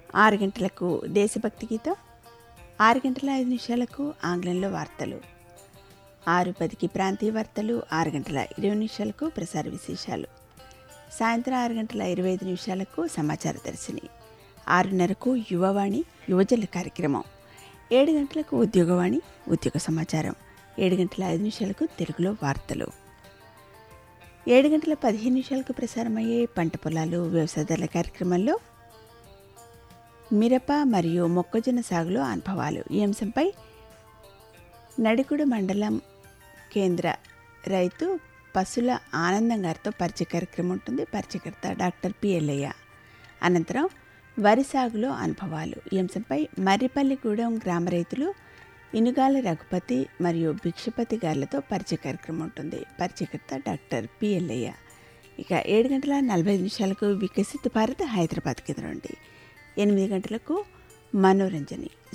ఆరు గంటలకు దేశభక్తి గీతం ఆరు గంటల ఐదు నిమిషాలకు ఆంగ్లంలో వార్తలు ఆరు పదికి ప్రాంతీయ వార్తలు ఆరు గంటల ఇరవై నిమిషాలకు ప్రసార విశేషాలు సాయంత్రం ఆరు గంటల ఇరవై ఐదు నిమిషాలకు సమాచార దర్శిని ఆరున్నరకు యువవాణి యువజనుల కార్యక్రమం ఏడు గంటలకు ఉద్యోగవాణి ఉద్యోగ సమాచారం ఏడు గంటల ఐదు నిమిషాలకు తెలుగులో వార్తలు ఏడు గంటల పదిహేను నిమిషాలకు ప్రసారమయ్యే పంట పొలాలు వ్యవసాయదారుల కార్యక్రమంలో మిరప మరియు మొక్కజొన్న సాగులో అనుభవాలు ఈ అంశంపై నడికుడు మండలం కేంద్ర రైతు పశుల ఆనందం గారితో పరిచయ కార్యక్రమం ఉంటుంది పరిచయకర్త డాక్టర్ పి ఎల్లయ్య అనంతరం వరి సాగులో అనుభవాలు ఈ అంశంపై మర్రిపల్లిగూడెం గ్రామ రైతులు ఇనుగాల రఘుపతి మరియు భిక్షపతి గారులతో పరిచయ కార్యక్రమం ఉంటుంది పరిచయకర్త డాక్టర్ పి ఎల్లయ్య ఇక ఏడు గంటల నలభై ఐదు నిమిషాలకు వికసిత భారత్ హైదరాబాద్ కేంద్రం నుండి ఎనిమిది గంటలకు మనోరంజని